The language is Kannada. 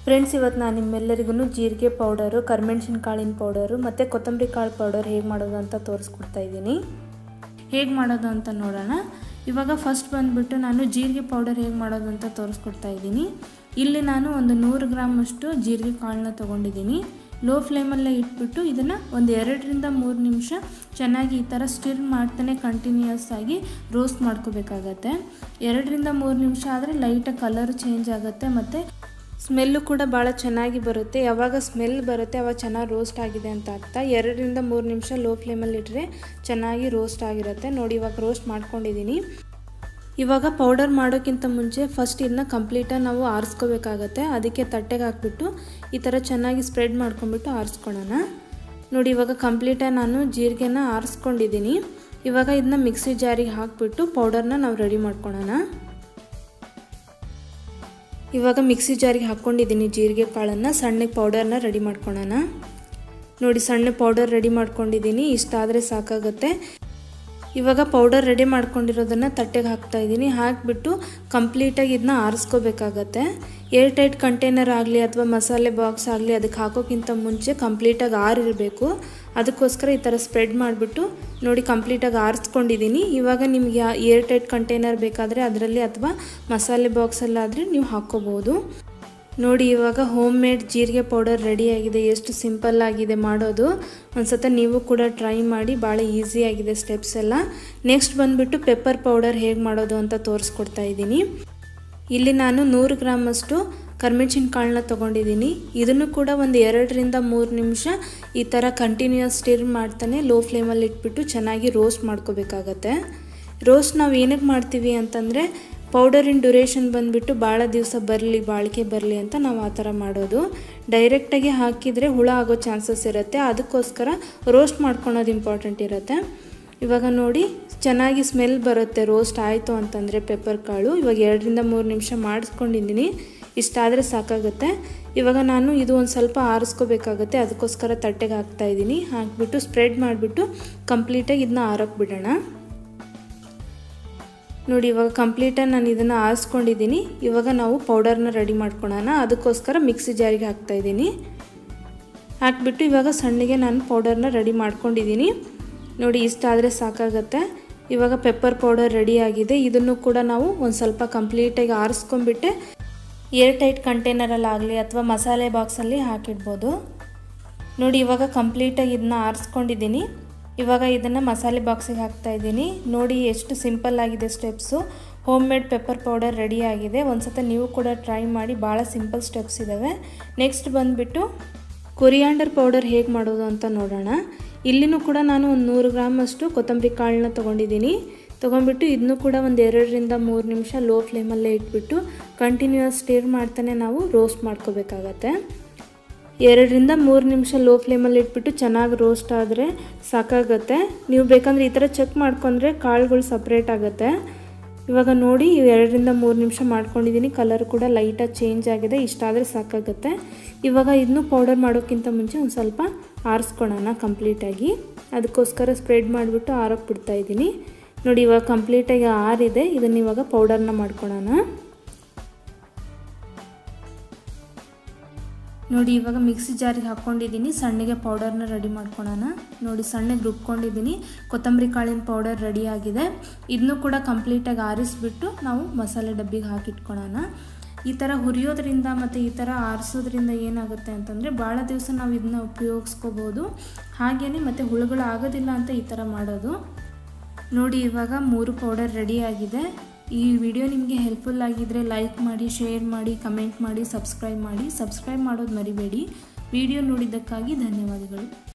ಫ್ರೆಂಡ್ಸ್ ಇವತ್ತು ನಾನು ನಿಮ್ಮೆಲ್ಲರಿಗೂ ಜೀರಿಗೆ ಪೌಡರು ಕರಿಮೆಣ್ಸಿನ ಕಾಳಿನ ಪೌಡರು ಮತ್ತು ಕೊತ್ತಂಬರಿ ಕಾಳು ಪೌಡರ್ ಹೇಗೆ ಮಾಡೋದು ಅಂತ ತೋರಿಸ್ಕೊಡ್ತಾ ಇದ್ದೀನಿ ಹೇಗೆ ಮಾಡೋದು ಅಂತ ನೋಡೋಣ ಇವಾಗ ಫಸ್ಟ್ ಬಂದುಬಿಟ್ಟು ನಾನು ಜೀರಿಗೆ ಪೌಡರ್ ಹೇಗೆ ಮಾಡೋದು ಅಂತ ತೋರಿಸ್ಕೊಡ್ತಾ ಇದ್ದೀನಿ ಇಲ್ಲಿ ನಾನು ಒಂದು ನೂರು ಗ್ರಾಮಷ್ಟು ಜೀರಿಗೆ ಕಾಳನ್ನ ತೊಗೊಂಡಿದ್ದೀನಿ ಲೋ ಫ್ಲೇಮಲ್ಲೇ ಇಟ್ಬಿಟ್ಟು ಇದನ್ನು ಒಂದು ಎರಡರಿಂದ ಮೂರು ನಿಮಿಷ ಚೆನ್ನಾಗಿ ಈ ಥರ ಸ್ಟಿರ್ ಮಾಡ್ತಾನೆ ಕಂಟಿನ್ಯೂಯಸ್ ಆಗಿ ರೋಸ್ಟ್ ಮಾಡ್ಕೋಬೇಕಾಗತ್ತೆ ಎರಡರಿಂದ ಮೂರು ನಿಮಿಷ ಆದರೆ ಲೈಟಾಗಿ ಕಲರ್ ಚೇಂಜ್ ಆಗುತ್ತೆ ಮತ್ತು ಸ್ಮೆಲ್ಲು ಕೂಡ ಭಾಳ ಚೆನ್ನಾಗಿ ಬರುತ್ತೆ ಯಾವಾಗ ಸ್ಮೆಲ್ ಬರುತ್ತೆ ಅವಾಗ ಚೆನ್ನಾಗಿ ರೋಸ್ಟ್ ಆಗಿದೆ ಅಂತ ಅರ್ಥ ಎರಡರಿಂದ ಮೂರು ನಿಮಿಷ ಲೋ ಫ್ಲೇಮಲ್ಲಿ ಇಟ್ಟರೆ ಚೆನ್ನಾಗಿ ರೋಸ್ಟ್ ಆಗಿರುತ್ತೆ ನೋಡಿ ಇವಾಗ ರೋಸ್ಟ್ ಮಾಡ್ಕೊಂಡಿದ್ದೀನಿ ಇವಾಗ ಪೌಡರ್ ಮಾಡೋಕ್ಕಿಂತ ಮುಂಚೆ ಫಸ್ಟ್ ಇದನ್ನ ಕಂಪ್ಲೀಟಾಗಿ ನಾವು ಆರಿಸ್ಕೋಬೇಕಾಗತ್ತೆ ಅದಕ್ಕೆ ತಟ್ಟೆಗೆ ಹಾಕ್ಬಿಟ್ಟು ಈ ಥರ ಚೆನ್ನಾಗಿ ಸ್ಪ್ರೆಡ್ ಮಾಡ್ಕೊಂಬಿಟ್ಟು ಆರಿಸ್ಕೊಳ್ಳೋಣ ನೋಡಿ ಇವಾಗ ಕಂಪ್ಲೀಟಾಗಿ ನಾನು ಜೀರಿಗೆನ ಆರಿಸ್ಕೊಂಡಿದ್ದೀನಿ ಇವಾಗ ಇದನ್ನ ಮಿಕ್ಸಿ ಜಾರಿಗೆ ಹಾಕಿಬಿಟ್ಟು ಪೌಡರ್ನ ನಾವು ರೆಡಿ ಮಾಡ್ಕೊಳ್ಳೋಣ ಇವಾಗ ಮಿಕ್ಸಿ ಜಾರಿಗೆ ಹಾಕ್ಕೊಂಡಿದ್ದೀನಿ ಜೀರಿಗೆ ಕಾಳನ್ನು ಸಣ್ಣಗೆ ಪೌಡರ್ನ ರೆಡಿ ಮಾಡ್ಕೊಳ್ಳೋಣ ನೋಡಿ ಸಣ್ಣ ಪೌಡರ್ ರೆಡಿ ಮಾಡ್ಕೊಂಡಿದ್ದೀನಿ ಇಷ್ಟಾದರೆ ಸಾಕಾಗುತ್ತೆ ಇವಾಗ ಪೌಡರ್ ರೆಡಿ ಮಾಡ್ಕೊಂಡಿರೋದನ್ನು ತಟ್ಟೆಗೆ ಹಾಕ್ತಾ ಇದ್ದೀನಿ ಹಾಕಿಬಿಟ್ಟು ಕಂಪ್ಲೀಟಾಗಿ ಇದನ್ನ ಆರಿಸ್ಕೋಬೇಕಾಗತ್ತೆ ಏರ್ ಟೈಟ್ ಕಂಟೈನರ್ ಆಗಲಿ ಅಥವಾ ಮಸಾಲೆ ಬಾಕ್ಸ್ ಆಗಲಿ ಅದಕ್ಕೆ ಹಾಕೋಕ್ಕಿಂತ ಮುಂಚೆ ಕಂಪ್ಲೀಟಾಗಿ ಆರಿರಬೇಕು ಅದಕ್ಕೋಸ್ಕರ ಈ ಥರ ಸ್ಪ್ರೆಡ್ ಮಾಡಿಬಿಟ್ಟು ನೋಡಿ ಕಂಪ್ಲೀಟಾಗಿ ಆರಿಸ್ಕೊಂಡಿದ್ದೀನಿ ಇವಾಗ ನಿಮಗೆ ಏರ್ ಟೈಟ್ ಕಂಟೈನರ್ ಬೇಕಾದರೆ ಅದರಲ್ಲಿ ಅಥವಾ ಮಸಾಲೆ ಬಾಕ್ಸಲ್ಲಾದರೆ ನೀವು ಹಾಕ್ಕೋಬೋದು ನೋಡಿ ಇವಾಗ ಹೋಮ್ ಮೇಡ್ ಜೀರಿಗೆ ಪೌಡರ್ ರೆಡಿಯಾಗಿದೆ ಎಷ್ಟು ಸಿಂಪಲ್ ಆಗಿದೆ ಮಾಡೋದು ಒಂದು ನೀವು ಕೂಡ ಟ್ರೈ ಮಾಡಿ ಭಾಳ ಈಸಿಯಾಗಿದೆ ಸ್ಟೆಪ್ಸ್ ಎಲ್ಲ ನೆಕ್ಸ್ಟ್ ಬಂದುಬಿಟ್ಟು ಪೆಪ್ಪರ್ ಪೌಡರ್ ಹೇಗೆ ಮಾಡೋದು ಅಂತ ತೋರಿಸ್ಕೊಡ್ತಾ ಇದ್ದೀನಿ ಇಲ್ಲಿ ನಾನು ನೂರು ಗ್ರಾಮಷ್ಟು ಕರ್ಮೆಣ್ಸಿನ ಕಾಳನ್ನ ತೊಗೊಂಡಿದ್ದೀನಿ ಇದನ್ನು ಕೂಡ ಒಂದು ಎರಡರಿಂದ ಮೂರು ನಿಮಿಷ ಈ ಥರ ಕಂಟಿನ್ಯೂಯಸ್ ಸ್ಟಿರ್ ಮಾಡ್ತಾನೆ ಲೋ ಫ್ಲೇಮಲ್ಲಿ ಇಟ್ಬಿಟ್ಟು ಚೆನ್ನಾಗಿ ರೋಸ್ಟ್ ಮಾಡ್ಕೋಬೇಕಾಗತ್ತೆ ರೋಸ್ಟ್ ನಾವು ಏನಕ್ಕೆ ಮಾಡ್ತೀವಿ ಅಂತಂದರೆ ಪೌಡರಿನ ಡ್ಯೂರೇಷನ್ ಬಂದುಬಿಟ್ಟು ಭಾಳ ದಿವಸ ಬರಲಿ ಬಾಳಿಕೆ ಬರಲಿ ಅಂತ ನಾವು ಆ ಥರ ಮಾಡೋದು ಡೈರೆಕ್ಟಾಗಿ ಹಾಕಿದರೆ ಹುಳ ಆಗೋ ಚಾನ್ಸಸ್ ಇರುತ್ತೆ ಅದಕ್ಕೋಸ್ಕರ ರೋಸ್ಟ್ ಮಾಡ್ಕೊಳೋದು ಇಂಪಾರ್ಟೆಂಟ್ ಇರುತ್ತೆ ಇವಾಗ ನೋಡಿ ಚೆನ್ನಾಗಿ ಸ್ಮೆಲ್ ಬರುತ್ತೆ ರೋಸ್ಟ್ ಆಯಿತು ಅಂತಂದರೆ ಪೆಪ್ಪರ್ ಕಾಳು ಇವಾಗ ಎರಡರಿಂದ ಮೂರು ನಿಮಿಷ ಮಾಡಿಸ್ಕೊಂಡಿದ್ದೀನಿ ಇಷ್ಟಾದರೆ ಸಾಕಾಗುತ್ತೆ ಇವಾಗ ನಾನು ಇದು ಒಂದು ಸ್ವಲ್ಪ ಆರಿಸ್ಕೋಬೇಕಾಗುತ್ತೆ ಅದಕ್ಕೋಸ್ಕರ ತಟ್ಟೆಗೆ ಹಾಕ್ತಾಯಿದ್ದೀನಿ ಹಾಕಿಬಿಟ್ಟು ಸ್ಪ್ರೆಡ್ ಮಾಡಿಬಿಟ್ಟು ಕಂಪ್ಲೀಟಾಗಿ ಇದನ್ನ ಆರೋಕ್ಕೆ ಬಿಡೋಣ ನೋಡಿ ಇವಾಗ ಕಂಪ್ಲೀಟಾಗಿ ನಾನು ಇದನ್ನು ಆರಿಸ್ಕೊಂಡಿದ್ದೀನಿ ಇವಾಗ ನಾವು ಪೌಡರ್ನ ರೆಡಿ ಮಾಡ್ಕೊಳ್ಳೋಣ ಅದಕ್ಕೋಸ್ಕರ ಮಿಕ್ಸಿ ಜಾರಿಗೆ ಹಾಕ್ತಾಯಿದ್ದೀನಿ ಹಾಕ್ಬಿಟ್ಟು ಇವಾಗ ಸಣ್ಣಗೆ ನಾನು ಪೌಡರ್ನ ರೆಡಿ ಮಾಡ್ಕೊಂಡಿದ್ದೀನಿ ನೋಡಿ ಇಷ್ಟಾದರೆ ಸಾಕಾಗತ್ತೆ ಇವಾಗ ಪೆಪ್ಪರ್ ಪೌಡರ್ ರೆಡಿ ಆಗಿದೆ ಇದನ್ನು ಕೂಡ ನಾವು ಒಂದು ಸ್ವಲ್ಪ ಕಂಪ್ಲೀಟಾಗಿ ಆರಿಸ್ಕೊಂಡ್ಬಿಟ್ಟೆ ಏರ್ ಟೈಟ್ ಕಂಟೈನರಲ್ಲಾಗಲಿ ಅಥವಾ ಮಸಾಲೆ ಬಾಕ್ಸಲ್ಲಿ ಹಾಕಿಡ್ಬೋದು ನೋಡಿ ಇವಾಗ ಕಂಪ್ಲೀಟಾಗಿ ಇದನ್ನ ಆರಿಸ್ಕೊಂಡಿದ್ದೀನಿ ಇವಾಗ ಇದನ್ನು ಮಸಾಲೆ ಬಾಕ್ಸಿಗೆ ಹಾಕ್ತಾ ಇದ್ದೀನಿ ನೋಡಿ ಎಷ್ಟು ಸಿಂಪಲ್ ಆಗಿದೆ steps home made pepper powder ready ಆಗಿದೆ ಒಂದು ನೀವು ಕೂಡ ಟ್ರೈ ಮಾಡಿ ಭಾಳ ಸಿಂಪಲ್ ಸ್ಟೆಪ್ಸ್ ಇದ್ದಾವೆ ನೆಕ್ಸ್ಟ್ ಬಂದುಬಿಟ್ಟು ಕೊರಿಯಾಂಡರ್ ಪೌಡರ್ ಹೇಗೆ ಮಾಡೋದು ಅಂತ ನೋಡೋಣ ಇಲ್ಲಿನೂ ಕೂಡ ನಾನು ಒಂದು ನೂರು ಗ್ರಾಮಷ್ಟು ಕೊತ್ತಂಬರಿ ಕಾಳನ್ನ ತೊಗೊಂಡಿದ್ದೀನಿ ತೊಗೊಂಡ್ಬಿಟ್ಟು ಇದನ್ನು ಕೂಡ ಒಂದು ಎರಡರಿಂದ ಮೂರು ನಿಮಿಷ ಲೋ ಫ್ಲೇಮಲ್ಲೇ ಇಟ್ಬಿಟ್ಟು ಕಂಟಿನ್ಯೂಯಸ್ ಸ್ಟೇರ್ ಮಾಡ್ತಾನೆ ನಾವು ರೋಸ್ಟ್ ಮಾಡ್ಕೋಬೇಕಾಗತ್ತೆ ಎರಡರಿಂದ ಮೂರು ನಿಮಿಷ ಲೋ ಫ್ಲೇಮಲ್ಲಿ ಇಟ್ಬಿಟ್ಟು ಚೆನ್ನಾಗಿ ರೋಸ್ಟ್ ಆದರೆ ಸಾಕಾಗತ್ತೆ ನೀವು ಬೇಕಂದರೆ ಈ ಥರ ಚೆಕ್ ಮಾಡ್ಕೊಂಡ್ರೆ ಕಾಳುಗಳು ಸಪ್ರೇಟ್ ಆಗುತ್ತೆ ಇವಾಗ ನೋಡಿ ಎರಡರಿಂದ ಮೂರು ನಿಮಿಷ ಮಾಡ್ಕೊಂಡಿದ್ದೀನಿ ಕಲರ್ ಕೂಡ ಲೈಟಾಗಿ ಚೇಂಜ್ ಆಗಿದೆ ಇಷ್ಟಾದರೆ ಸಾಕಾಗುತ್ತೆ ಇವಾಗ ಇದನ್ನು ಪೌಡರ್ ಮಾಡೋಕ್ಕಿಂತ ಮುಂಚೆ ಒಂದು ಸ್ವಲ್ಪ ಆರಿಸ್ಕೊಳ್ಳೋಣ ಕಂಪ್ಲೀಟಾಗಿ ಅದಕ್ಕೋಸ್ಕರ ಸ್ಪ್ರೆಡ್ ಮಾಡಿಬಿಟ್ಟು ಆರೋಕ್ಕೆ ಬಿಡ್ತಾ ಇದ್ದೀನಿ ನೋಡಿ ಇವಾಗ ಕಂಪ್ಲೀಟಾಗಿ ಆರಿದೆ ಇದನ್ನು ಇವಾಗ ಪೌಡರ್ನ ಮಾಡ್ಕೊಳ್ಳೋಣ ನೋಡಿ ಇವಾಗ ಮಿಕ್ಸಿ ಜಾರಿಗೆ ಹಾಕ್ಕೊಂಡಿದ್ದೀನಿ ಸಣ್ಣಗೆ ಪೌಡರ್ನ ರೆಡಿ ಮಾಡ್ಕೊಳ್ಳೋಣ ನೋಡಿ ಸಣ್ಣಗೆ ರುಬ್ಕೊಂಡಿದ್ದೀನಿ ಕೊತ್ತಂಬರಿ ಕಾಳಿನ ಪೌಡರ್ ರೆಡಿ ಆಗಿದೆ ಇದನ್ನು ಕೂಡ ಕಂಪ್ಲೀಟಾಗಿ ಆರಿಸ್ಬಿಟ್ಟು ನಾವು ಮಸಾಲೆ ಡಬ್ಬಿಗೆ ಹಾಕಿಟ್ಕೊಳ್ಳೋಣ ಈ ಥರ ಹುರಿಯೋದ್ರಿಂದ ಮತ್ತು ಈ ಥರ ಆರಿಸೋದ್ರಿಂದ ಏನಾಗುತ್ತೆ ಅಂತಂದರೆ ಭಾಳ ದಿವಸ ನಾವು ಇದನ್ನ ಉಪಯೋಗಿಸ್ಕೋಬೋದು ಹಾಗೆಯೇ ಮತ್ತು ಹುಳುಗಳು ಆಗೋದಿಲ್ಲ ಅಂತ ಈ ಥರ ಮಾಡೋದು ನೋಡಿ ಇವಾಗ ಮೂರು ಪೌಡರ್ ರೆಡಿ ಆಗಿದೆ ಈ ವಿಡಿಯೋ ನಿಮಗೆ ಹೆಲ್ಪ್ಫುಲ್ ಆಗಿದ್ದರೆ ಲೈಕ್ ಮಾಡಿ ಶೇರ್ ಮಾಡಿ ಕಮೆಂಟ್ ಮಾಡಿ ಸಬ್ಸ್ಕ್ರೈಬ್ ಮಾಡಿ ಸಬ್ಸ್ಕ್ರೈಬ್ ಮಾಡೋದು ಮರಿಬೇಡಿ ವಿಡಿಯೋ ನೋಡಿದ್ದಕ್ಕಾಗಿ ಧನ್ಯವಾದಗಳು